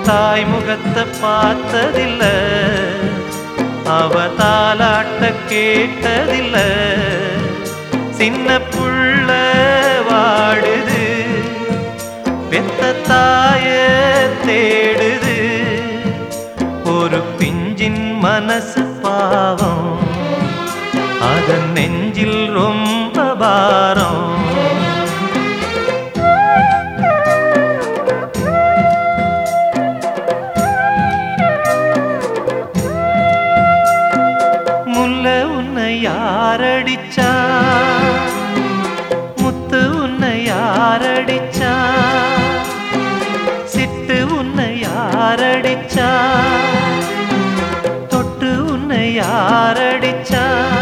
தாய் முகத்தை பார்த்ததில்ல அவ தாலாட்ட கேட்டதில்ல சின்ன புள்ள வாடுது பெத்த தாய தேடுது ஒரு பிஞ்சின் மனசு பாவம் அதன் நெஞ்சில் ரொம்ப பாரம் முல்ல உன்னை யாரடிச்சா முத்து உன்னை யாரடிச்சா சிட்டு உன்னை யாரடிச்சா தொட்டு உன்னை யாரடிச்சா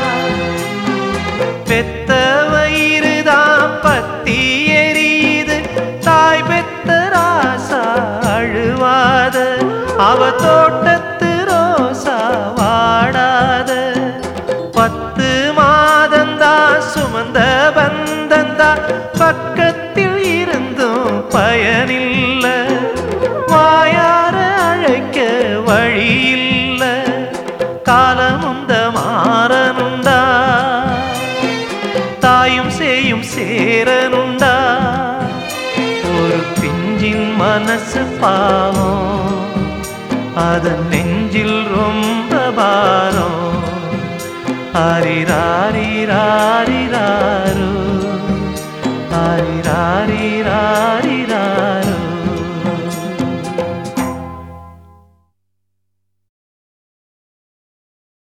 பெத்த வயிறுதான் பத்தி எரியுது தாய் பெத்த ராசா அழுவாத அவ தோட்டத்து ரோசா வாடாத பத்து மாதந்தா சுமந்த பந்தந்தா பக்கத்தில் இருந்தும் பயனில்ல வாயார அழைக்க வழியில்ல காலமுந்த மாறனுண்டா தாயும் சேயும் சேரனுண்டா ஒரு பிஞ்சின் மனசு பாவம் அதன் நெஞ்சில் ரொம்ப பாரம் ஹரிராரிராரிராரோ